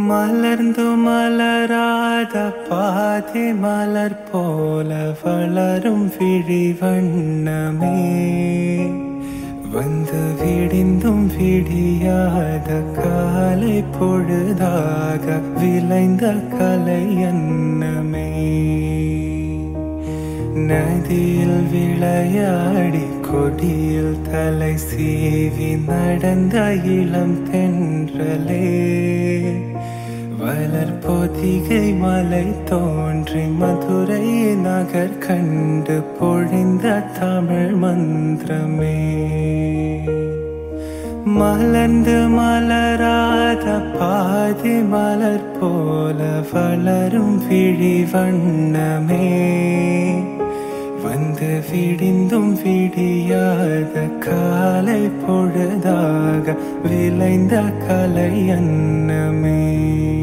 மலர்ந்து மலராத பாதி மலர் போல வளரும் விழி வண்ணமே வந்து விடிந்தும் விடியாத காலை பொழுதாக விளைந்த கலை அன்னமே நதியில் விளையாடி கொடியில் தலை சீவி நடந்த இளம் தென்றலே வளர் பொதிகை மலை தோன்றி மதுரை நகர் கண்டு பொழிந்த தமிழ் மந்திரமே மலர்ந்து மலராத பாதி மலர் போல வளரும் விழி வண்ணமே வந்து விடிந்தும் விடியாத காலை பொழுதாக விளைந்த கலை அன்னமே